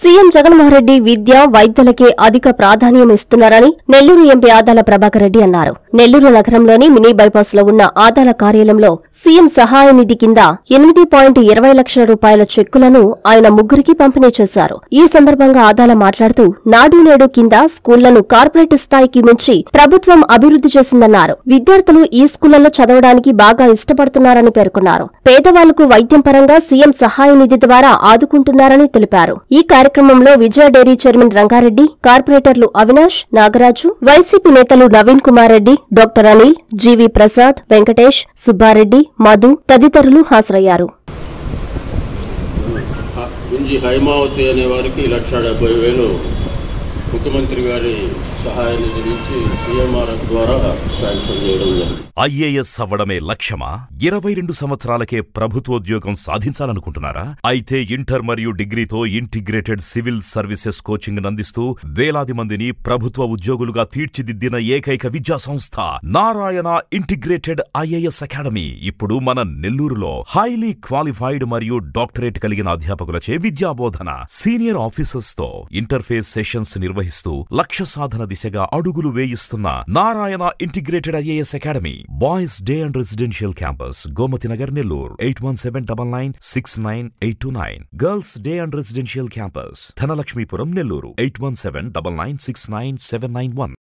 CM Jaganmohan Reddy విద్య వైద్యులకే అధిక ప్రాధాన్యం ఇస్తున్నారని నెల్లూరు ఎంపీ ఆదాల ప్రభాకర్ రెడ్డి అన్నారు నెల్లూరు నగరంలోని మినీ బైపాస్ లో ఉన్న ఆదాల కార్యాలయంలో సీఎం సహాయ నిధి కింద ఎనిమిది పాయింట్ ఇరవై లక్షల రూపాయల చెక్కులను ఆయన ముగ్గురికి పంపిణీ చేశారు ఈ సందర్భంగా ఆదాల మాట్లాడుతూ నాడు నేడు కింద స్కూళ్లను కార్పొరేట్ స్థాయికి మించి ప్రభుత్వం అభివృద్ధి చేసిందన్నారు విద్యార్థులు ఈ స్కూళ్లలో చదవడానికి బాగా ఇష్టపడుతున్నారని పేర్కొన్నారు పేదవాళ్లకు వైద్యం పరంగా సీఎం సహాయ నిధి ద్వారా ఆదుకుంటున్నారని తెలిపారు ఈ కార్యక్రమంలో విజయ డైరీ చైర్మన్ రంగారెడ్డి కార్పొరేటర్లు అవినాష్ నాగరాజు వైసీపీ నేతలు నవీన్ కుమార్ రెడ్డి డాక్టర్ అనిల్ జీవి ప్రసాద్ వెంకటేష్ సుబ్బారెడ్డి మధు తదితరులు హాజరయ్యారు గుంజి హైమావతి అనే వారికి లక్ష డెబ్బై వేలు ముఖ్యమంత్రి గారి సహాయ నిధి నుంచి సీఎంఆర్ ద్వారా శాంక్షన్ చేయడం జరిగింది ఐఏఎస్ అవ్వడమే లక్ష్యమా ఇరవై రెండు సంవత్సరాలకే ప్రభుత్వోద్యోగం సాధించాలనుకుంటున్నారా అయితే ఇంటర్ మరియు డిగ్రీతో ఇంటిగ్రేటెడ్ సివిల్ సర్వీసెస్ కోచింగ్ అందిస్తూ వేలాది మందిని ప్రభుత్వ ఉద్యోగులుగా తీర్చిదిద్దిన ఏకైక విద్యా సంస్థ నారాయణ ఇంటిగ్రేటెడ్ ఐఏఎస్ అకాడమీ ఇప్పుడు మన నెల్లూరులో హైలీ క్వాలిఫైడ్ మరియు డాక్టరేట్ కలిగిన అధ్యాపకులచే విద్యాబోధన సీనియర్ ఆఫీసర్స్ తో ఇంటర్ఫేస్ సెషన్స్ నిర్వహిస్తూ లక్ష్య సాధన దిశగా అడుగులు వేయిస్తున్న Narayana integrated IAS academy boys day and residential campus Gomathi Nagar Nellore eight one seven double nine six nine eight two nine girls day and residential campus Dhanalakshmipuram Nellore eight one seven double nine six nine seven nine one